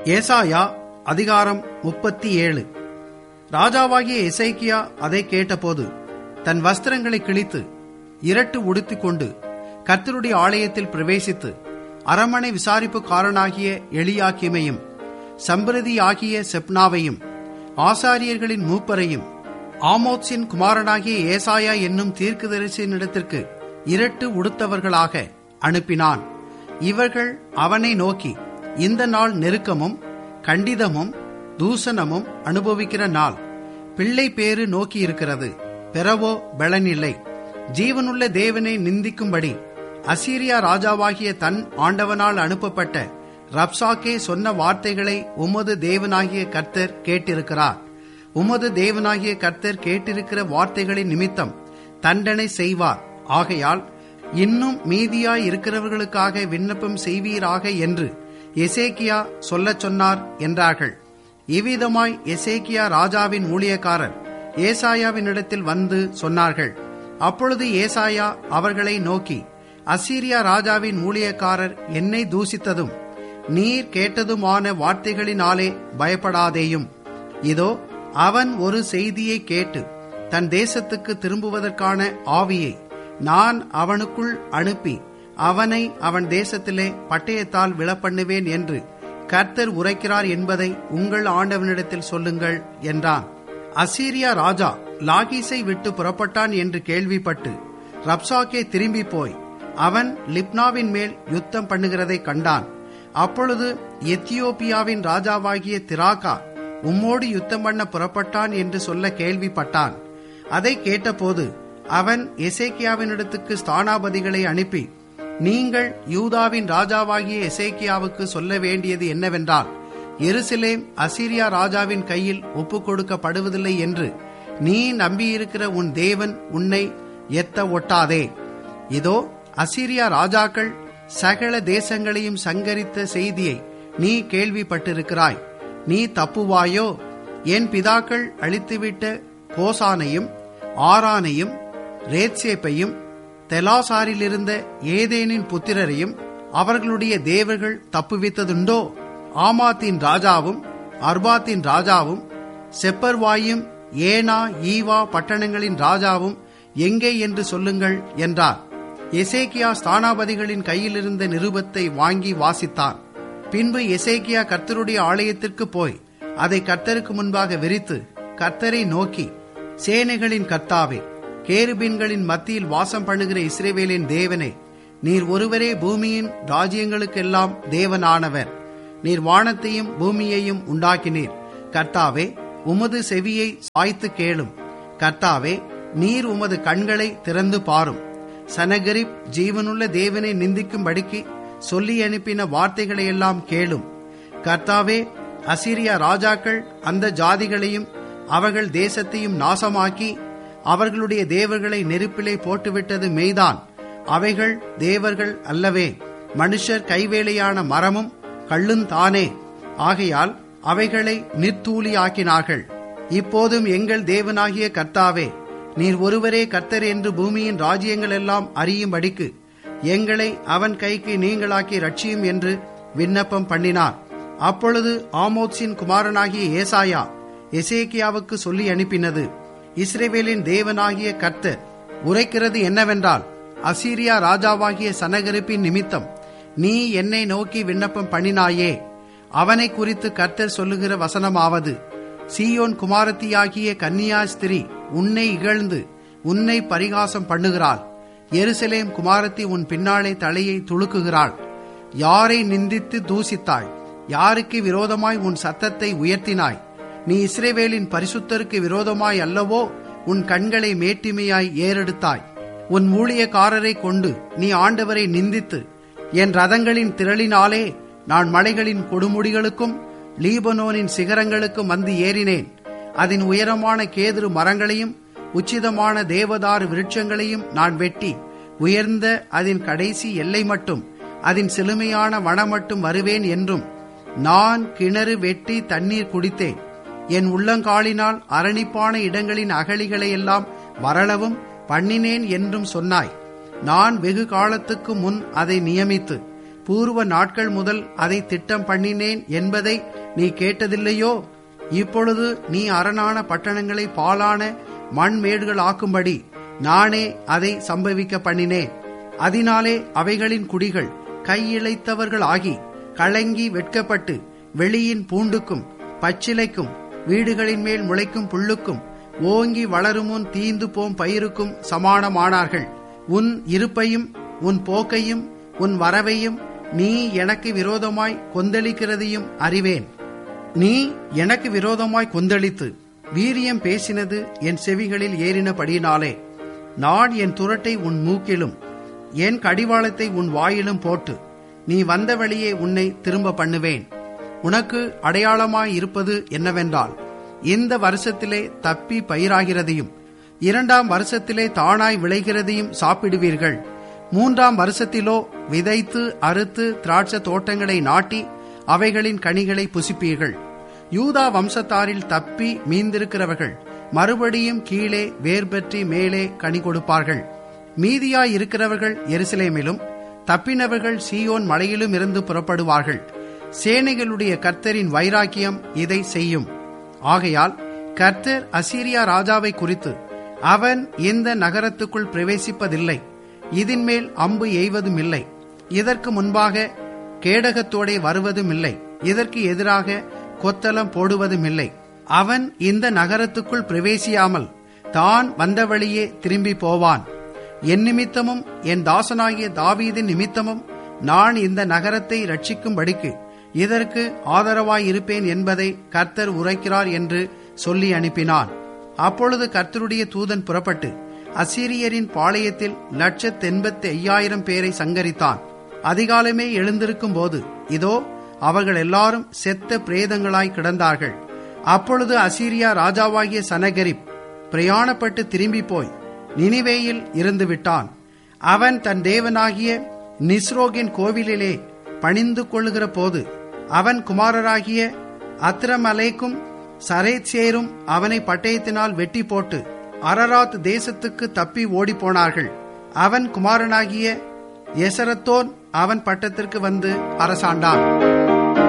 ஏசாயா அதிகாரம் முப்பத்தி ஏழு ராஜாவாகிய எசேக்கியா அதை கேட்டபோது தன் வஸ்திரங்களை கிழித்து இரட்டு உடுத்திக் கொண்டு கர்த்தருடைய ஆலயத்தில் பிரவேசித்து அரமனை விசாரிப்புக்காரனாகிய எளியாக்கிமையும் சம்பிரதியாகிய செப்னாவையும் ஆசாரியர்களின் மூப்பரையும் ஆமோத்ஸின் குமாரனாகிய ஏசாயா என்னும் தீர்க்கதரிசியினிடத்திற்கு இரட்டு உடுத்தவர்களாக அனுப்பினான் இவர்கள் அவனை நோக்கி இந்த நாள் நெருக்கமும் கண்டிதமும் தூசணமும் அனுபவிக்கிற நாள் பிள்ளை பேறு நோக்கி இருக்கிறது பெறவோ பலனில்லை ஜீவனுள்ள தேவனை நிந்திக்கும்படி அசீரியா ராஜாவாகிய தன் ஆண்டவனால் அனுப்பப்பட்ட ரப்சாக்கே சொன்ன வார்த்தைகளை உமது தேவனாகிய கர்த்தர் கேட்டிருக்கிறார் உமது தேவனாகிய கர்த்தர் கேட்டிருக்கிற வார்த்தைகளின் நிமித்தம் தண்டனை செய்வார் ஆகையால் இன்னும் மீதியாய் இருக்கிறவர்களுக்காக விண்ணப்பம் செய்வீராக என்று எசேக்கியா சொல்லச் சொன்னார் என்றார்கள் இவ்விதமாய் எசேக்கியா ராஜாவின் ஊழியக்காரர் ஏசாயாவினிடத்தில் வந்து சொன்னார்கள் அப்பொழுது ஏசாயா அவர்களை நோக்கி அசீரியா ராஜாவின் ஊழியக்காரர் என்னை தூசித்ததும் நீர் கேட்டதுமான வார்த்தைகளினாலே பயப்படாதேயும் இதோ அவன் ஒரு செய்தியை கேட்டு தன் தேசத்துக்கு திரும்புவதற்கான ஆவியை நான் அவனுக்குள் அனுப்பி அவனை அவன் தேசத்திலே பட்டயத்தால் விழப்பண்ணுவேன் என்று கர்த்தர் உரைக்கிறார் என்பதை உங்கள் ஆண்டவனிடத்தில் சொல்லுங்கள் என்றான் அசீரியா ராஜா லாகீஸை விட்டு புறப்பட்டான் என்று கேள்விப்பட்டு ரப்சாக்கே திரும்பி போய் அவன் லிப்னாவின் மேல் யுத்தம் பண்ணுகிறதை கண்டான் அப்பொழுது எத்தியோப்பியாவின் ராஜாவாகிய திராகா உம்மோடு யுத்தம் பண்ண புறப்பட்டான் என்று சொல்ல கேள்விப்பட்டான் அதை கேட்டபோது அவன் எசேக்கியாவினிடத்துக்கு ஸ்தானாபதிகளை அனுப்பி நீங்கள் யூதாவின் ராஜாவாகிய எசேக்கியாவுக்கு சொல்ல வேண்டியது என்னவென்றால் எருசலேம் அசீரியா ராஜாவின் கையில் ஒப்புக் கொடுக்கப்படுவதில்லை என்று நீ நம்பியிருக்கிற உன் தேவன் உன்னை எத்த ஒட்டாதே இதோ அசீரியா ராஜாக்கள் சகல தேசங்களையும் சங்கரித்த செய்தியை நீ கேள்விப்பட்டிருக்கிறாய் நீ தப்புவாயோ என் பிதாக்கள் அழித்துவிட்ட கோசானையும் ஆரானையும் ரேத்சேப்பையும் தெலாசாரிலிருந்த ஏதேனின் புத்திரரையும் அவர்களுடைய தேவர்கள் தப்புவித்ததுண்டோ ஆமாத்தின் ராஜாவும் அர்பாத்தின் ராஜாவும் செப்பர்வாயும் ஏனா ஈவா பட்டணங்களின் ராஜாவும் எங்கே என்று சொல்லுங்கள் என்றார் எசேக்கியா ஸ்தானாபதிகளின் கையிலிருந்த நிருபத்தை வாங்கி வாசித்தான் பின்பு எசேக்கியா கர்த்தருடைய ஆலயத்திற்கு போய் அதை கர்த்தருக்கு முன்பாக விரித்து கர்த்தரை நோக்கி சேனைகளின் கர்த்தாவே கேருபீன்களின் மத்தியில் வாசம் பண்ணுகிற இஸ்ரேவேலின் தேவனே நீர் ஒருவரே பூமியின் ராஜ்யங்களுக்கெல்லாம் தேவனானவர் நீர் வானத்தையும் பூமியையும் உண்டாக்கினீர் கர்த்தாவே உமது செவியை சாய்த்து கேளும் கர்த்தாவே நீர் உமது கண்களை திறந்து பாரும் சனகரிப் ஜீவனுள்ள தேவனை நிந்திக்கும்படிக்கு சொல்லி அனுப்பின வார்த்தைகளை எல்லாம் கேளும் கர்த்தாவே அசிரியா ராஜாக்கள் அந்த ஜாதிகளையும் அவர்கள் தேசத்தையும் நாசமாக்கி அவர்களுடைய தேவர்களை நெருப்பிலே போட்டுவிட்டது மெய்தான் அவைகள் தேவர்கள் அல்லவே மனுஷர் கைவேலையான மரமும் கள்ளும் தானே ஆகையால் அவைகளை நிர்த்தூளியாக்கினார்கள் இப்போதும் எங்கள் தேவனாகிய கர்த்தாவே நீர் ஒருவரே கர்த்தர் என்று பூமியின் ராஜ்யங்கள் எல்லாம் அறியும்படிக்கு எங்களை அவன் கைக்கு நீங்களாக்கி ரட்சியும் என்று விண்ணப்பம் பண்ணினார் அப்பொழுது ஆமோத்ஸின் குமாரனாகிய ஏசாயா எசேக்கியாவுக்கு சொல்லி அனுப்பினது இஸ்ரேவேலின் தேவனாகிய கர்த்தர் உரைக்கிறது என்னவென்றால் அசீரியா ராஜாவாகிய சனகரிப்பின் நிமித்தம் நீ என்னை நோக்கி விண்ணப்பம் பண்ணினாயே அவனை குறித்து கர்த்தர் சொல்லுகிற வசனமாவது சீயோன் குமாரத்தியாகிய கன்னியாஸ்திரி உன்னை இகழ்ந்து உன்னை பரிகாசம் பண்ணுகிறாள் எருசலேம் குமாரத்தி உன் பின்னாலே தலையை துளுக்குகிறாள் யாரை நிந்தித்து தூசித்தாய் யாருக்கு விரோதமாய் உன் சத்தத்தை உயர்த்தினாய் நீ இஸ்ரேவேலின் பரிசுத்தருக்கு விரோதமாய் அல்லவோ உன் கண்களை மேட்டிமையாய் ஏறெடுத்தாய் உன் ஊழியக்காரரை கொண்டு நீ ஆண்டவரை நிந்தித்து என் ரதங்களின் திரளினாலே நான் மலைகளின் கொடுமுடிகளுக்கும் லீபனோனின் சிகரங்களுக்கும் வந்து ஏறினேன் அதன் உயரமான கேதுரு மரங்களையும் உச்சிதமான தேவதாறு விருட்சங்களையும் நான் வெட்டி உயர்ந்த அதன் கடைசி எல்லை மட்டும் அதன் செழுமையான வனம் மட்டும் வருவேன் என்றும் நான் கிணறு வெட்டி தண்ணீர் குடித்தேன் என் உள்ளங்காலினால் அரணிப்பான இடங்களின் அகழிகளை எல்லாம் வரளவும் பண்ணினேன் என்றும் சொன்னாய் நான் வெகு காலத்துக்கு முன் அதை நியமித்து பூர்வ நாட்கள் முதல் அதை திட்டம் பண்ணினேன் என்பதை நீ கேட்டதில்லையோ இப்பொழுது நீ அரணான பட்டணங்களை பாலான மண்மேடுகள் ஆக்கும்படி நானே அதை சம்பவிக்க பண்ணினேன் அதனாலே அவைகளின் குடிகள் கையிழைத்தவர்கள் ஆகி கலங்கி வெட்கப்பட்டு வெளியின் பூண்டுக்கும் பச்சிலைக்கும் வீடுகளின் மேல் முளைக்கும் புல்லுக்கும் ஓங்கி வளருமுன் தீந்து போம் பயிருக்கும் சமானமானார்கள் உன் இருப்பையும் உன் போக்கையும் உன் வரவையும் நீ எனக்கு விரோதமாய் கொந்தளிக்கிறதையும் அறிவேன் நீ எனக்கு விரோதமாய் கொந்தளித்து வீரியம் பேசினது என் செவிகளில் ஏறினபடியினாலே நான் என் துரட்டை உன் மூக்கிலும் என் கடிவாளத்தை உன் வாயிலும் போட்டு நீ வந்த வழியே உன்னை திரும்ப பண்ணுவேன் உனக்கு அடையாளமாய் இருப்பது என்னவென்றால் இந்த வருஷத்திலே தப்பி பயிராகிறதையும் இரண்டாம் வருஷத்திலே தானாய் விளைகிறதையும் சாப்பிடுவீர்கள் மூன்றாம் வருஷத்திலோ விதைத்து அறுத்து திராட்சை தோட்டங்களை நாட்டி அவைகளின் கனிகளை புசிப்பீர்கள் யூதா வம்சத்தாரில் தப்பி மீந்திருக்கிறவர்கள் மறுபடியும் கீழே வேர் பற்றி மேலே கனி கொடுப்பார்கள் மீதியாய் இருக்கிறவர்கள் எருசலேமிலும் தப்பினவர்கள் சீயோன் மலையிலும் இருந்து புறப்படுவார்கள் சேனைகளுடைய கர்த்தரின் வைராக்கியம் இதை செய்யும் ஆகையால் கர்த்தர் அசீரியா ராஜாவை குறித்து அவன் இந்த நகரத்துக்குள் பிரவேசிப்பதில்லை இதன் மேல் அம்பு எய்வதும் இல்லை இதற்கு முன்பாக கேடகத்தோடே வருவதும் இல்லை இதற்கு எதிராக கொத்தளம் போடுவதும் இல்லை அவன் இந்த நகரத்துக்குள் பிரவேசியாமல் தான் வந்த வழியே திரும்பி போவான் என் நிமித்தமும் என் தாசனாகிய தாவீதின் நிமித்தமும் நான் இந்த நகரத்தை ரட்சிக்கும்படிக்கு இதற்கு ஆதரவாய் இருப்பேன் என்பதை கர்த்தர் உரைக்கிறார் என்று சொல்லி அனுப்பினான் அப்பொழுது கர்த்தருடைய தூதன் புறப்பட்டு அசீரியரின் பாளையத்தில் லட்சத்து எண்பத்தி ஐயாயிரம் பேரை சங்கரித்தான் அதிகாலமே எழுந்திருக்கும் போது இதோ அவர்கள் எல்லாரும் செத்த பிரேதங்களாய் கிடந்தார்கள் அப்பொழுது அசீரியா ராஜாவாகிய சனகரிப் பிரயாணப்பட்டு திரும்பி போய் நினிவேயில் இருந்து விட்டான் அவன் தன் தேவனாகிய நிஸ்ரோகின் கோவிலிலே பணிந்து கொள்ளுகிற போது அவன் குமாரராகிய அத்ரமலேக்கும் சரேத்சேரும் அவனை பட்டயத்தினால் வெட்டி போட்டு அரராத் தேசத்துக்கு தப்பி ஓடிப்போனார்கள் அவன் குமாரனாகிய எசரத்தோன் அவன் பட்டத்திற்கு வந்து அரசாண்டான்